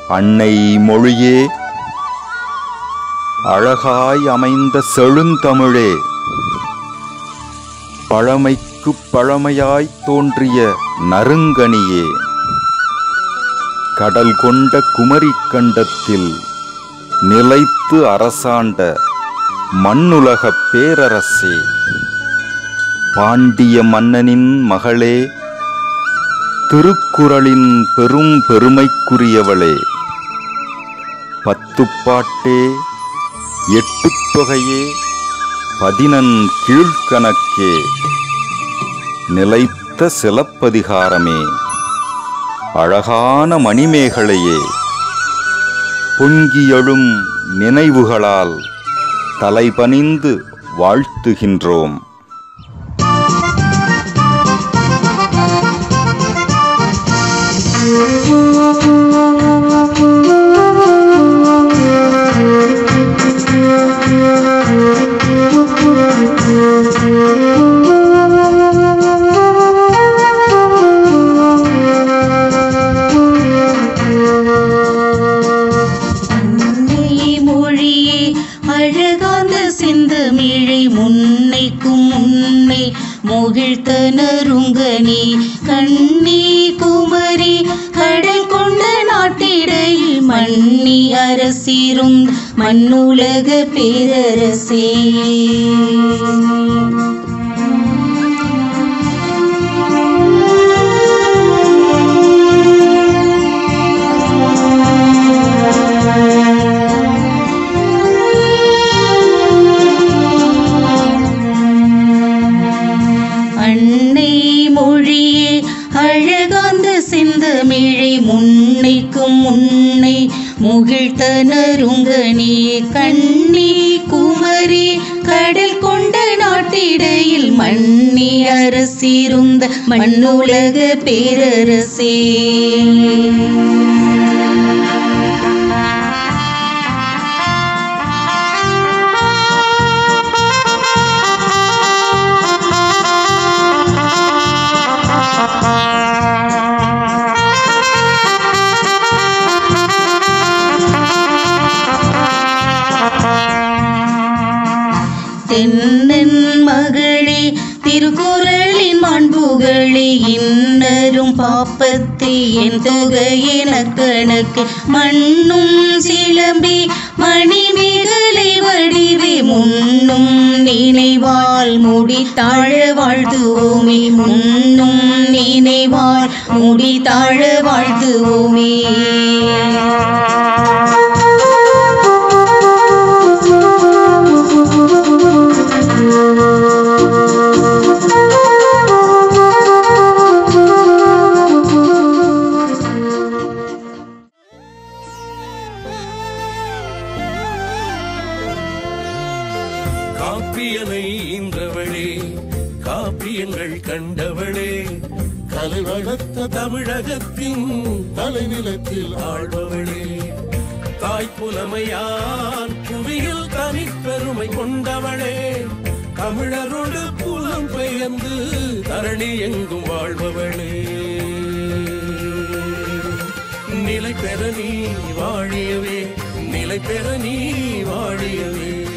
அன்னை மொழியே அழகாய் அமைந்த செழுந்தமிழே பழமைக்கு பழமையாய் தோன்றிய நறுங்கனியே கடல் கொண்ட குமரிக் கண்டத்தில் நிலைத்து அரசாண்ட மண்ணுலகப் பேரரசே பாண்டிய மன்னனின் மகளே திருக்குறளின் பெரும் பெருமைக்குரியவளே பத்துப்பாட்டே எட்டுத் தொகையே பதினன் கீழ்கணக்கே நிலைத்த சிலப்பதிகாரமே அழகான மணிமேகலையே பொங்கியெழும் நினைவுகளால் தலைபணிந்து வாழ்த்துகின்றோம் அன்னை மொழியே அழகான செந்தமிழை முன்னைக்கும் முன்னை முகிழ்த்தனருங்கனி கண்ணி குமரி கடல் கொண்ட நாட்டிடையில் மன்னி அரசிரும் மண்ணுலக பேரரசே அன்னை மொழியே அழகாந்த செந்தமிழை முன்னைக்கும் முன்னை முகிழ்த்தனருங்கனி கண்ணி குமரி கடல் கொண்ட நாட்டிடையில் மன்னி அரசிருந்த மண்ணுலக பேரரசே தென்னன் மகளே திருக்குறளின் மாண்புகளே இன்னரும் பாப்பத்தை என் தொகையென கணக்கு மண்ணும் சிலம்பி மணிமேகலை வடிவே முன்னும் நினைவால் முடி தாழ வாழ்த்துவோமே முன்னும் நினைவால் முடி தாழ வாழ்த்துவோமே காப்பியனை ஈன்றவளே காப்பியங்கள் கண்டவளே கலை வளர்த்த தமிழகத்தின் தலைநிலத்தில் ஆழ்பவளே தாய் புலமையான் புவியில் தனிப்பெருமை கொண்டவளே தமிழரோடு புலம் பெயர்ந்து தரணி எங்கும் வாழ்பவளே நிலை பெற நீ வாழியவே நிலை பெற நீ வாழியவே